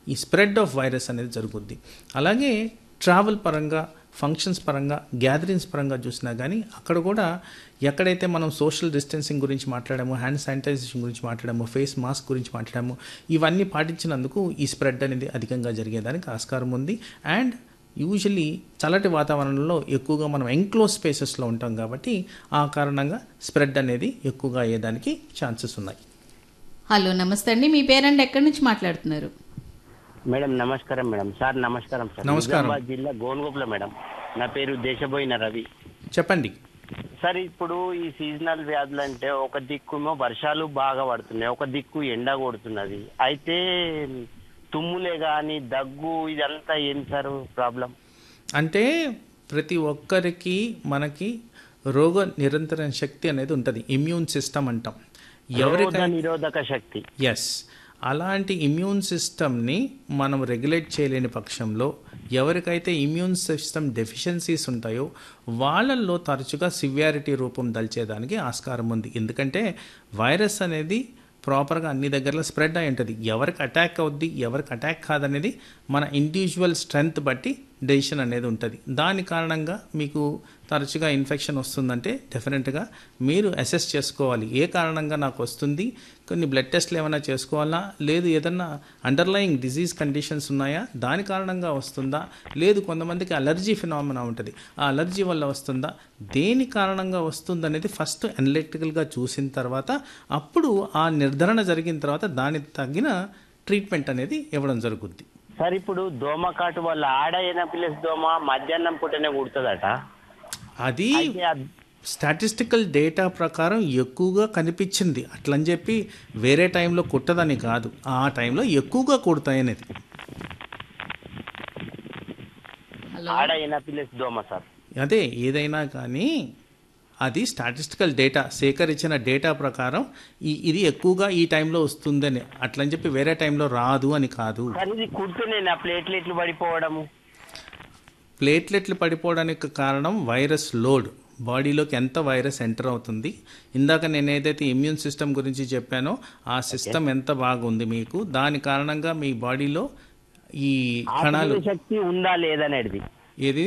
ఈ spread of virus అనేది జరుగుద్ది అలాగే ట్రావెల్ పరంగా ఫంక్షన్స్ పరంగా గ్యాదరింగ్స్ పరంగా చూసినా కానీ అక్కడ కూడా ఎక్కడైతే మనం సోషల్ డిస్టెన్సింగ్ గురించి మాట్లాడామో హ్యాండ్ శానిటైజేషన్ గురించి మాట్లాడామో ఫేస్ మాస్క్ గురించి మాట్లాడామో ఇవన్నీ పాటించినందుకు ఈ స్ప్రెడ్ అనేది అధికంగా జరిగేదానికి ఆస్కారం ఉంది అండ్ యూజువలీ చల్లటి వాతావరణంలో ఎక్కువగా మనం ఎంక్లోజ్ స్పేసెస్లో ఉంటాం కాబట్టి ఆ కారణంగా స్ప్రెడ్ అనేది ఎక్కువగా అయ్యేదానికి ఛాన్సెస్ ఉన్నాయి హలో నమస్తే అండి మీ పేరండి ఎక్కడి నుంచి మాట్లాడుతున్నారు మేడం నమస్కారం మేడం సార్ నమస్కారం సార్ నమస్కారం. నిజామాబాద్ జిల్లా గోనుగోపుల మేడం నా పేరు దేశబోయిన రవి చెప్పండి సార్ ఇప్పుడు ఈ సీజనల్ వ్యాధులు అంటే ఒక దిక్కుమో వర్షాలు బాగా పడుతున్నాయి ఒక దిక్కు ఎండ కొడుతున్నది అయితే తుమ్ములే కానీ దగ్గు ఇదంతా ఏం సార్ ప్రాబ్లం అంటే ప్రతి ఒక్కరికి మనకి రోగ నిరంతర శక్తి అనేది ఉంటుంది ఇమ్యూన్ సిస్టమ్ అంటాం ఎవరికైనా నిరోధక శక్తి ఎస్ అలాంటి ఇమ్యూన్ సిస్టమ్ని మనం రెగ్యులేట్ చేయలేని పక్షంలో ఎవరికైతే ఇమ్యూన్ సిస్టమ్ డెఫిషియన్సీస్ ఉంటాయో వాళ్ళల్లో తరచుగా సివియారిటీ రూపం దల్చేదానికి ఆస్కారం ఉంది ఎందుకంటే వైరస్ అనేది ప్రాపర్గా అన్ని దగ్గరలో స్ప్రెడ్ అయి ఉంటుంది ఎవరికి అటాక్ అవుద్ది ఎవరికి అటాక్ కాదనేది మన ఇండివిజువల్ స్ట్రెంగ్త్ బట్టి డెసిషన్ అనేది ఉంటుంది దాని కారణంగా మీకు తరచుగా ఇన్ఫెక్షన్ వస్తుందంటే డెఫినెట్గా మీరు అసెస్ చేసుకోవాలి ఏ కారణంగా నాకు వస్తుంది కొన్ని బ్లడ్ టెస్ట్లు ఏమైనా చేసుకోవాలా లేదు ఏదన్నా అండర్లయింగ్ డిజీజ్ కండిషన్స్ ఉన్నాయా దాని కారణంగా వస్తుందా లేదు కొంతమందికి అలర్జీ ఫినామినా ఉంటుంది ఆ అలర్జీ వల్ల వస్తుందా దేని కారణంగా వస్తుందనేది ఫస్ట్ అనలిటికల్గా చూసిన తర్వాత అప్పుడు ఆ నిర్ధారణ జరిగిన తర్వాత దానికి తగిన ట్రీట్మెంట్ అనేది ఇవ్వడం జరుగుద్ది సార్ ఇప్పుడు దోమ కాటు వల్ల ఆడ ఎనపిలస్ దోమ మధ్యాహ్నం పూటనే కుడుతుందట అది అయితే ఆ- స్టాటిస్టికల్ డేటా ప్రకారం ఎక్కువగా కనిపించింది అట్లని చెప్పి వేరే టైంలో కుట్టదని కాదు ఆ టైంలో ఎక్కువగా కుడతాయనేది హలో ఆడ ఎనపిలస్ దోమ సార్ అదే ఏదైనా కానీ అది స్టాటిస్టికల్ డేటా సేకరించిన డేటా ప్రకారం ఈ ఇది ఎక్కువగా ఈ టైంలో వస్తుందని అట్లని చెప్పి వేరే టైంలో రాదు అని కాదు సార్ ఇది కుడుతూనే నా ప్లేట్లెట్లు పడిపోవడము ప్లేట్లెట్లు పడిపోవడానికి కారణం వైరస్ లోడ్ బాడీలోకి ఎంత వైరస్ ఎంటర్ అవుతుంది ఇందాక నేను ఏదైతే ఇమ్యూన్ సిస్టమ్ గురించి చెప్పానో ఆ సిస్టమ్ ఎంత బాగుంది మీకు దాని కారణంగా మీ బాడీలో ఈ కణాలు ఆపుకునే శక్తి ఉందా లేదనేది ఏది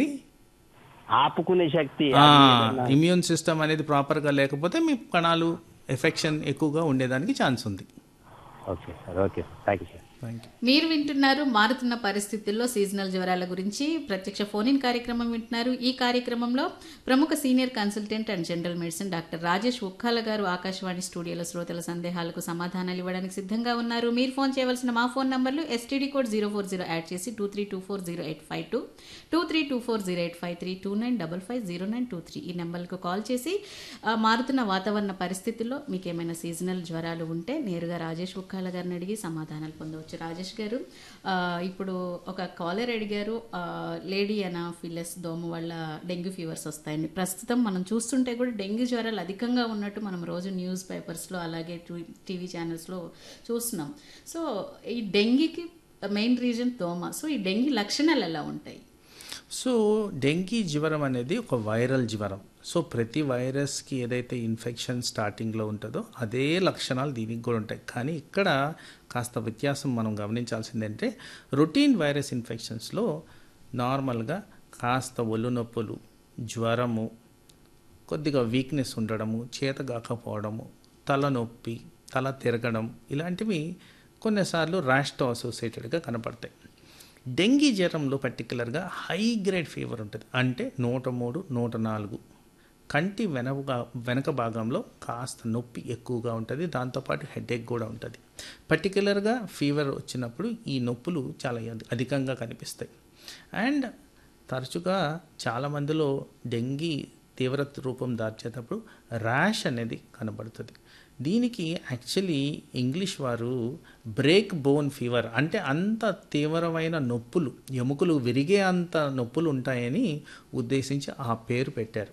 ఆపుకునే శక్తి ఇమ్యూన్ సిస్టమ్ అనేది ప్రాపర్గా లేకపోతే మీ కణాలు ఎఫెక్షన్ ఎక్కువగా ఉండేదానికి ఛాన్స్ ఉంది okay sir okay thank you sir thank you మీరు వింటున్నారు మారుతున్న పరిస్థితుల్లో సీజనల్ జ్వరాల గురించి ప్రత్యక్ష ఫోన్ ఇన్ కార్యక్రమం వింటున్నారు ఈ కార్యక్రమంలో ప్రముఖ senior consultant and general medicine doctor Rajesh Ukkala గారు ఆకాశవాణి స్టూడియోలో శ్రోతల సందేహాలకు సమాధానాలు ఇవ్వడానికి సిద్ధంగా ఉన్నారు మీరు ఫోన్ చేయవలసిన మా ఫోన్ నంబర్లు STD code zero four zero add చేసి two three two four zero eight five two two three two four zero eight five three two nine double five zero nine two three ఈ నెంబర్లకు call చేసి ఆ, మారుతున్న వాతావరణ పరిస్థితుల్లో మీకు ఏమైనా సీజనల్ జ్వరాలు ఉంటే నేరుగా రాజేష్ ఉక్కాల గారిని అడిగి సమాధానాలు పొందవచ్చు రాజేష్ గారు ఆ, ఇప్పుడు ఒక కాలర్ అడిగారు ఆ, లేడీ అనాఫిలస్ దోమ వల్ల డెంగ్యూ ఫీవర్స్ వస్తాయండి ప్రస్తుతం మనం చూస్తుంటే కూడా డెంగ్యూ జ్వరాలు అధికంగా ఉన్నట్టు మనం రోజు న్యూస్ పేపర్స్లో అలాగే టు- టీవీ ఛానల్స్లో చూస్తున్నాం సో ఈ డెంగీకి మెయిన్ రీజన్ దోమ సో ఈ డెంగీ లక్షణాలు ఎలా ఉంటాయి సో డెంగీ జ్వరం అనేది ఒక వైరల్ జ్వరం సో ప్రతి వైరస్కి ఏదైతే ఇన్ఫెక్షన్ స్టార్టింగ్లో ఉంటుందో అదే లక్షణాలు దీనికి కూడా ఉంటాయి కానీ ఇక్కడ కాస్త వ్యత్యాసం మనం గమనించాల్సిందంటే రొటీన్ వైరస్ ఇన్ఫెక్షన్స్లో నార్మల్గా కాస్త ఒళ్ళు నొప్పులు జ్వరము కొద్దిగా వీక్నెస్ ఉండడము చేత కాకపోవడము తలనొప్పి తల తిరగడం ఇలాంటివి కొన్నిసార్లు ర్యాష్తో అసోసియేటెడ్గా కనపడతాయి డెంగీ జ్వరంలో పర్టికులర్గా హై గ్రేడ్ ఫీవర్ ఉంటుంది అంటే నూట మూడు నూట నాలుగు కంటి వెనక వెనక భాగంలో కాస్త నొప్పి ఎక్కువగా ఉంటుంది దాంతోపాటు హెడేక్ కూడా ఉంటుంది పర్టికులర్గా ఫీవర్ వచ్చినప్పుడు ఈ నొప్పులు చాలా అధి- అధికంగా కనిపిస్తాయి అండ్ తరచుగా చాలామందిలో డెంగీ తీవ్రత రూపం దాల్చేటప్పుడు ర్యాష్ అనేది కనబడుతుంది దీనికి యాక్చువల్లీ ఇంగ్లీష్ వారు బ్రేక్ బోన్ ఫీవర్ అంటే అంత తీవ్రమైన నొప్పులు ఎముకలు విరిగే అంత నొప్పులు ఉంటాయని ఉద్దేశించి ఆ పేరు పెట్టారు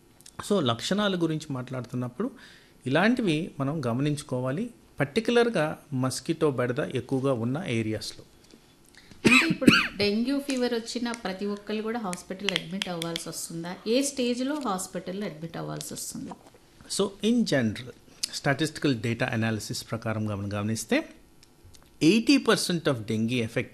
సో లక్షణాల గురించి మాట్లాడుతున్నప్పుడు ఇలాంటివి మనం గమనించుకోవాలి పర్టికులర్గా మస్కిటో బెడద ఎక్కువగా ఉన్న ఏరియాస్లో అంటే ఇప్పుడు డెంగ్యూ ఫీవర్ వచ్చిన ప్రతి ఒక్కరు కూడా హాస్పిటల్ అడ్మిట్ అవ్వాల్సి వస్తుందా ఏ స్టేజ్లో హాస్పిటల్లో అడ్మిట్ అవ్వాల్సి వస్తుంది so in general statistical data analysis ప్రకారం మనం గమనిస్తే eighty percent of dengue effect